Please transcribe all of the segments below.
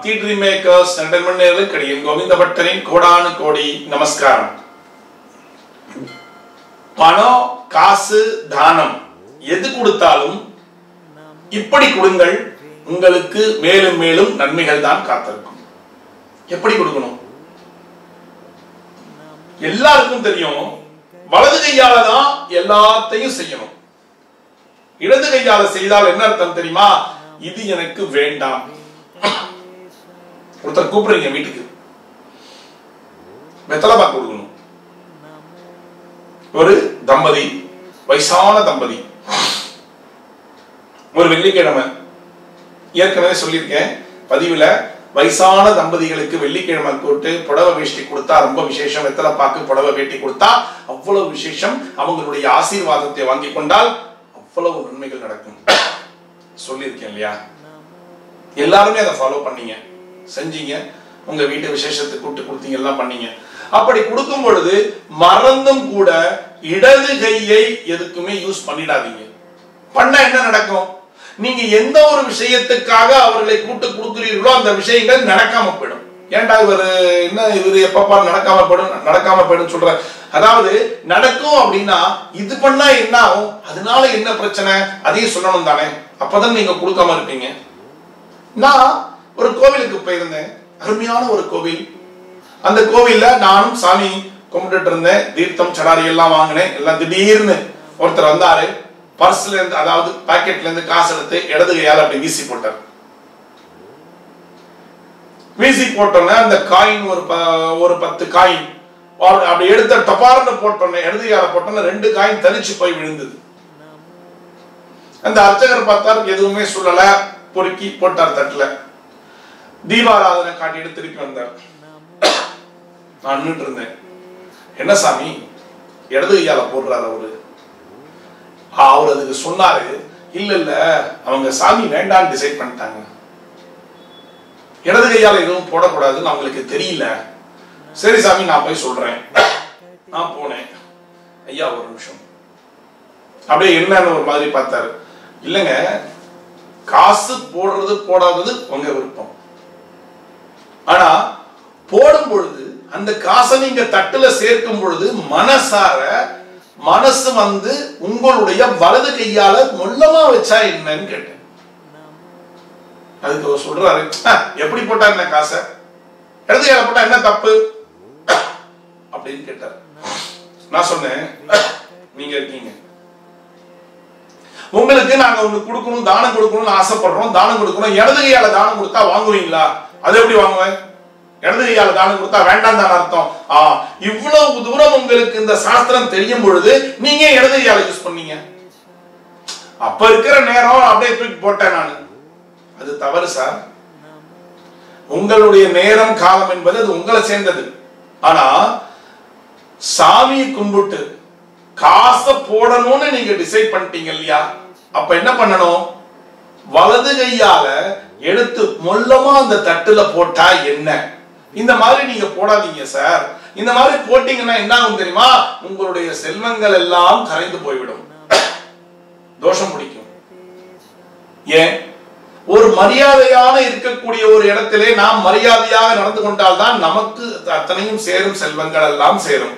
பக்தி dream makers entertainment கடியும் கோவிந்த பட்டரின் கோடானு கோடி நமஸ்காரம் பணம் காசு தானம் எது கொடுத்தாலும் இப்படி கொடுங்கள் உங்களுக்கு மேலும் மேலும் நன்மைகள் தான் காத்திருக்கும் எப்படி கொடுக்கணும் எல்லாருக்கும் தெரியும் வலது கையால தான் எல்லாத்தையும் செய்யணும் இடது கையால செய்தால் என்ன அர்த்தம் தெரியுமா இது எனக்கு வேண்டாம் ஒருத்தர் கூப்பிடுறீங்க வீட்டுக்கு வெத்தலை பாக்கு கொடுக்கணும் ஒரு தம்பதி வயசான தம்பதி ஒரு வெள்ளிக்கிழமை ஏற்கனவே சொல்லியிருக்கேன் பதிவுல வயசான தம்பதிகளுக்கு வெள்ளிக்கிழமை கூட்டு புடவை வேஷ்டி கொடுத்தா ரொம்ப விசேஷம் வெத்தலை பாக்கு புடவை வேட்டி கொடுத்தா அவ்வளவு விசேஷம் அவங்களுடைய ஆசீர்வாதத்தை வாங்கி கொண்டால் அவ்வளவு நன்மைகள் நடக்கும் சொல்லியிருக்கேன் இல்லையா எல்லாருமே அதை ஃபாலோ பண்ணீங்க செஞ்சீங்க உங்க வீட்டு விசேஷத்துக்கு கூட்டு கொடுத்தீங்க எல்லாம் பண்ணீங்க அப்படி கொடுக்கும் பொழுது மறந்தும் கூட இடது கையை எதுக்குமே யூஸ் பண்ணிடாதீங்க பண்ண என்ன நடக்கும் நீங்க எந்த ஒரு விஷயத்துக்காக அவர்களை கூட்டு கொடுக்கிறீர்களோ அந்த விஷயங்கள் நடக்காம போயிடும் ஏன்டா இவர் என்ன இவர் எப்பப்பா நடக்காம போயிடும் நடக்காம போயிடும் சொல்ற அதாவது நடக்கும் அப்படின்னா இது பண்ணா என்ன ஆகும் அதனால என்ன பிரச்சனை அதையும் சொல்லணும் தானே அப்பதான் நீங்க கொடுக்காம இருப்பீங்க நான் ஒரு கோவிலுக்கு போயிருந்தேன் அருமையான ஒரு கோவில் அந்த கோவில்ல நானும் சாமி கும்பிட்டுட்டு இருந்தேன் தீர்த்தம் சடாரி எல்லாம் வாங்கினேன் எல்லாம் திடீர்னு ஒருத்தர் வந்தாரு பர்ஸ்ல இருந்து அதாவது பாக்கெட்ல இருந்து காசு எடுத்து இடது கையால அப்படி வீசி போட்டார் வீசி போட்டோன்னே அந்த காயின் ஒரு ப- ஒரு பத்து காயின் அப்படி எடுத்த டபார்னு போட்டோன்னே இடது கையால போட்டோன்னே ரெண்டு காயின் தனிச்சு போய் விழுந்தது அந்த அர்ச்சகர் பார்த்தார் எதுவுமே சொல்லல பொறுக்கி போட்டார் தட்டுல தீபாராதனை காட்டிட்டு திருப்பி வந்தார் நான் நின்னுட்டு இருந்தேன் என்ன சாமி இடது கையால போடுறாரு அவரு ஆ, அவர் அதுக்கு சொன்னாரு இல்ல இல்ல அவங்க சாமி வேண்டாம்னு டிசைட் பண்ணிட்டாங்க இடது கையால எதுவும் போடக்கூடாதுன்னு அவங்களுக்கு தெரியல சரி சாமி நான் போய் சொல்றேன் நான் போனேன் ஐயா ஒரு நிமிஷம் அப்படியே என்னன்னு ஒரு மாதிரி பார்த்தாரு இல்லைங்க காசு போடுறது போடாதது உங்க விருப்பம் ஆனா போடும் பொழுது அந்த காசை நீங்க தட்டுல சேர்க்கும் பொழுது மனசார மனசு வந்து உங்களுடைய வலது கையால மொல்லமா வச்சா என்னன்னு கேட்டேன் அதுக்கு அவர் சொல்றாரு "அஹ், எப்படி போட்டா என்ன காசை இடது கையால போட்டா என்ன தப்பு அப்படின்னு கேட்டார் நான் சொன்னேன் "அஹ், நீங்க இருக்கீங்க உங்களுக்கு நாங்க ஒண்ணு கொடுக்கணும் தானம் கொடுக்கணும்னு ஆசைப்படுறோம் தானம் கொடுக்கணும் இடது கையால தானம் கொடுத்தா வாங்குவீங்களா அது எப்படி வாங்குவேன் இடது கையால தானம் கொடுத்தா வேண்டாம் தான் அர்த்தம் ஆ இவ்வளவு தூரம் உங்களுக்கு இந்த சாஸ்திரம் தெரியும் பொழுது நீங்க ஏன் இடது கையால யூஸ் பண்ணீங்க அப்ப இருக்கிற நேரம் அப்படியே தூக்கி போட்டேன் நான் அது தவறு சார் உங்களுடைய நேரம் காலம் என்பது அது உங்களை சேர்ந்தது ஆனா சாமியை கும்பிட்டு காசை போடணும்னு நீங்க டிசைட் பண்ணிட்டீங்க இல்லையா அப்ப என்ன பண்ணணும் வலது கையால எடுத்து மொல்லமா அந்த தட்டுல போட்டா என்ன இந்த மாதிரி நீங்க போடாதீங்க சார் இந்த மாதிரி போட்டீங்கன்னா என்ன ஆகும் தெரியுமா உங்களுடைய செல்வங்கள் எல்லாம் கரைந்து போய்விடும் தோஷம் பிடிக்கும் ஏன் ஒரு மரியாதையான இருக்கக்கூடிய ஒரு இடத்திலே நாம் மரியாதையாக நடந்து கொண்டால்தான் நமக்கு அத்தனையும் சேரும் செல்வங்கள் எல்லாம் சேரும்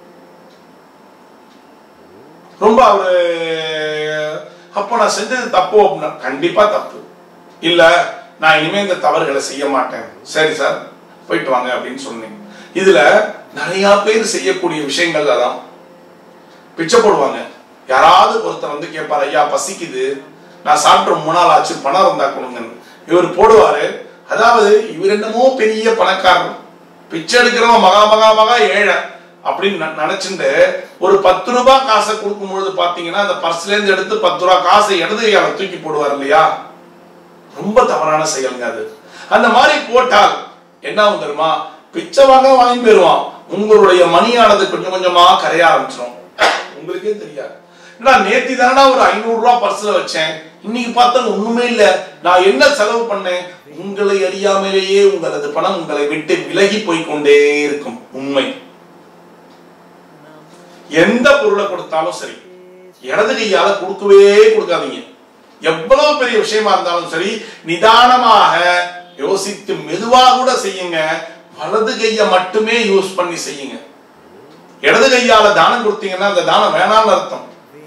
ரொம்ப அவரு அப்ப நான் செஞ்சது தப்பு அப்படின்னா கண்டிப்பா தப்பு இல்ல நான் இனிமே இந்த தவறுகளை செய்ய மாட்டேன் சரி சார் போயிட்டு வாங்க அப்படின்னு சொன்னேன் இதுல நிறைய பேர் செய்யக்கூடிய விஷயங்கள் அதான் பிச்சை போடுவாங்க யாராவது ஒருத்தர் வந்து கேட்பாரு ஐயா பசிக்குது நான் சாப்பிட்டு ரொம்ப நாள் ஆச்சு பணம் இருந்தா கொடுங்கன்னு இவர் போடுவாரு அதாவது இவர் என்னமோ பெரிய பணக்காரர் பிச்சை எடுக்கிறவன் மகா மகா மகா ஏழை அப்படின்னு ந- நினைச்சுட்டு ஒரு பத்து ரூபாய் காசை கொடுக்கும் பொழுது பாத்தீங்கன்னா அந்த பர்ஸ்ல இருந்து எடுத்து பத்து ரூபாய் காசை இடது கையால தூக்கி போடுவார் இல்லையா ரொம்ப தவறான செயலுங்க அது அந்த மாதிரி போட்டால் என்ன ஆகும் தெரியுமா பிச்சை வாங்க வாங்கி போயிருவான் உங்களுடைய மணியானது கொஞ்சம் கொஞ்சமா கரைய ஆரம்பிச்சிடும் உங்களுக்கே தெரியாது நான் நேத்தி தானடா ஒரு ஐநூறு ரூபாய் பர்ஸ்ல வச்சேன் இன்னைக்கு பார்த்தா ஒண்ணுமே இல்ல நான் என்ன செலவு பண்ணேன் உங்களை அறியாமலேயே உங்களது பணம் உங்களை விட்டு விலகி போய் கொண்டே இருக்கும் உண்மை எந்த பொருளை கொடுத்தாலும் சரி இடது கையால கொடுக்கவே கொடுக்காதீங்க எவ்வளவு பெரிய விஷயமா இருந்தாலும் சரி நிதானமாக யோசித்து மெதுவா கூட செய்யுங்க வலது கையை மட்டுமே யூஸ் பண்ணி செய்யுங்க இடது கையால தானம் கொடுத்தீங்கன்னா அந்த தானம் வேணாம்னு அர்த்தம்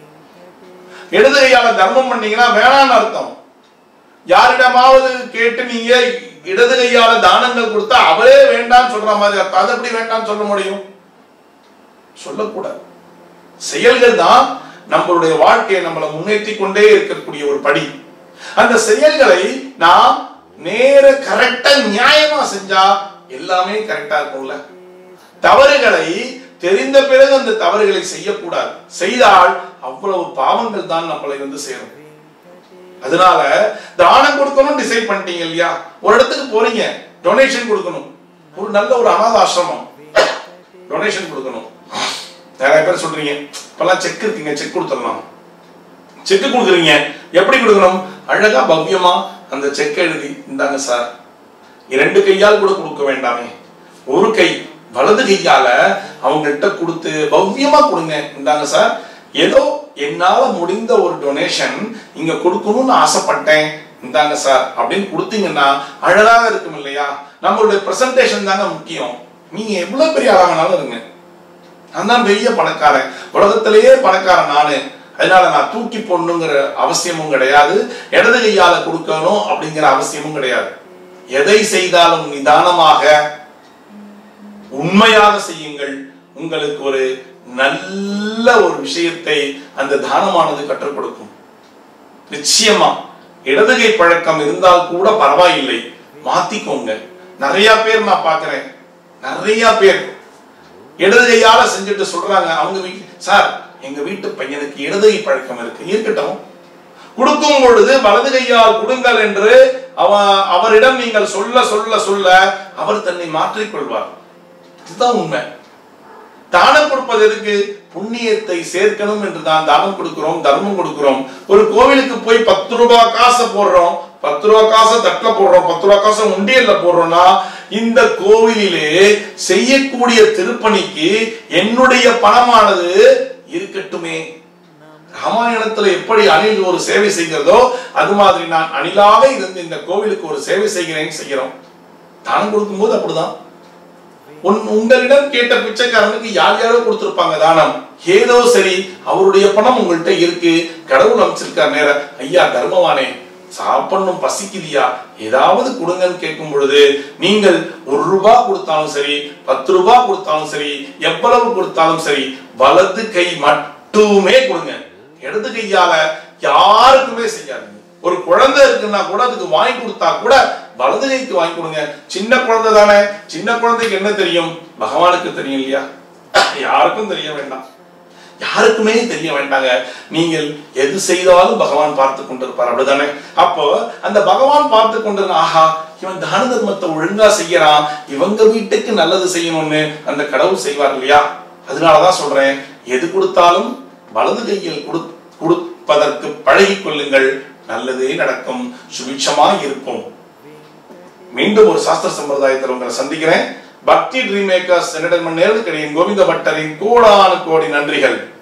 இடது கையால தர்மம் பண்ணீங்கன்னா வேணாம்னு அர்த்தம் யாரிடமாவது கேட்டு நீங்க இடது கையால தானங்கள் கொடுத்தா அவரே வேண்டாம்னு சொல்ற மாதிரி அர்த்தம் அது எப்படி வேண்டாம்னு சொல்ல முடியும் சொல்லக்கூடாது செயல்கள் தான் நம்மளுடைய வாழ்க்கையை நம்மளை முன்னேற்றி கொண்டே இருக்கக்கூடிய ஒரு படி அந்த செயல்களை நாம் நேர கரெக்டா நியாயமா செஞ்சா எல்லாமே கரெக்டா இருக்கும்ல தவறுகளை தெரிந்த பிறகு அந்த தவறுகளை செய்யக்கூடாது செய்தால் அவ்வளவு பாவங்கள் தான் நம்மளை வந்து சேரும் அதனால தானம் கொடுக்கணும் டிசைட் பண்ணிட்டீங்க இல்லையா ஒரு இடத்துக்கு போறீங்க டொனேஷன் கொடுக்கணும் ஒரு நல்ல ஒரு அனாத ஆசிரமம் டொனேஷன் கொடுக்கணும் நிறைய பேர் சொல்றீங்க இப்பெல்லாம் செக் இருக்குங்க செக் கொடுத்துடலாம் செக் கொடுக்குறீங்க எப்படி கொடுக்கணும் அழகா பவ்யமா அந்த செக் எழுதி இந்தாங்க சார் இரண்டு கையால் கூட கொடுக்க வேண்டாமே ஒரு கை வலது கையால அவங்கள்ட்ட கொடுத்து பவ்யமா கொடுங்க இந்தாங்க சார் ஏதோ என்னால முடிந்த ஒரு டொனேஷன் இங்க கொடுக்கணும்னு ஆசைப்பட்டேன் இந்தாங்க சார் அப்படின்னு கொடுத்தீங்கன்னா அழகாக இருக்கும் இல்லையா நம்மளுடைய பிரசன்டேஷன் தாங்க முக்கியம் நீங்க எவ்வளவு பெரிய ஆளா வேணாலும் இருங்க நான் தான் பெரிய பணக்காரன் உலகத்திலேயே பணக்காரன் நானு அதனால நான் தூக்கி போடணுங்கிற அவசியமும் கிடையாது இடது கையால கொடுக்கணும் அப்படிங்கிற அவசியமும் கிடையாது எதை செய்தாலும் நிதானமாக உண்மையாக செய்யுங்கள் உங்களுக்கு ஒரு நல்ல ஒரு விஷயத்தை அந்த தானமானது கற்றுக் கொடுக்கும் நிச்சயமா இடதுகை பழக்கம் இருந்தால் கூட பரவாயில்லை மாத்திக்கோங்க நிறைய பேர் நான் பார்க்கிறேன் நிறைய பேர் இடது கையால செஞ்சுட்டு சொல்றாங்க அவங்க வீட்டு சார் எங்க வீட்டு பையனுக்கு இடதுகை பழக்கம் இருக்கு இருக்கட்டும் கொடுக்கும் பொழுது வலது கையால் கொடுங்கள் என்று அவ அவரிடம் நீங்கள் சொல்ல சொல்ல சொல்ல அவர் தன்னை மாற்றிக்கொள்வார் இதுதான் உண்மை தானம் கொடுப்பது எதுக்கு புண்ணியத்தை சேர்க்கணும் என்று தான் தானம் கொடுக்கிறோம் தர்மம் கொடுக்கிறோம் ஒரு கோவிலுக்கு போய் பத்து ரூபாய் காசை போடுறோம் பத்து ரூபா காசை தட்டுல போடுறோம் பத்து ரூபா காசை உண்டியல்ல போடுறோம்னா இந்த கோவிலிலே செய்யக்கூடிய திருப்பணிக்கு என்னுடைய பணமானது இருக்கட்டுமே ராமாயணத்துல எப்படி அணில் ஒரு சேவை செய்கிறதோ அது மாதிரி நான் அணிலாக இருந்து இந்த கோவிலுக்கு ஒரு சேவை செய்கிறேன்னு செய்கிறோம் தானம் கொடுக்கும்போது அப்படிதான் உன் உங்களிடம் கேட்ட பிச்சைக்காரனுக்கு யார் யாரோ கொடுத்திருப்பாங்க தானம் ஏதோ சரி அவருடைய பணம் உங்கள்கிட்ட இருக்கு கடவுள் அமைச்சிருக்கார் நேர ஐயா தர்மவானே சாப்பிடணும் பசிக்குதியா ஏதாவது கொடுங்கன்னு கேட்கும் பொழுது நீங்கள் ஒரு ரூபாய் கொடுத்தாலும் சரி பத்து ரூபாய் கொடுத்தாலும் சரி எவ்வளவு கொடுத்தாலும் சரி வலது கை மட்டுமே கொடுங்க இடது கையால யாருக்குமே செய்யாதீங்க ஒரு குழந்தை இருக்குன்னா கூட அதுக்கு வாங்கி கொடுத்தா கூட வலது கைக்கு வாங்கி கொடுங்க சின்ன குழந்தை தானே சின்ன குழந்தைக்கு என்ன தெரியும் பகவானுக்கு தெரியும் இல்லையா யாருக்கும் தெரிய வேண்டாம் யாருக்குமே தெரிய வேண்டாங்க நீங்கள் எது செய்தாலும் பகவான் பார்த்து கொண்டிருப்பார் அப்படிதானே அப்போ அந்த பகவான் பார்த்து கொண்டிருந்த ஆஹா இவன் தான தர்மத்தை ஒழுங்கா செய்யறான் இவங்க வீட்டுக்கு நல்லது செய்யணும்னு அந்த கடவுள் செய்வார் இல்லையா அதனாலதான் சொல்றேன் எது கொடுத்தாலும் வலது கையில் கொடு கொடுப்பதற்கு பழகிக் கொள்ளுங்கள் நல்லதே நடக்கும் சுபிட்சமாய் இருப்போம் மீண்டும் ஒரு சாஸ்திர சம்பிரதாயத்தில் உங்களை சந்திக்கிறேன் பக்தி ட்ரீம் மேக்கர்ஸ் என்னிடம் நேரடி கோவிந்த பட்டரின் கோடானு கோடி நன்றிகள்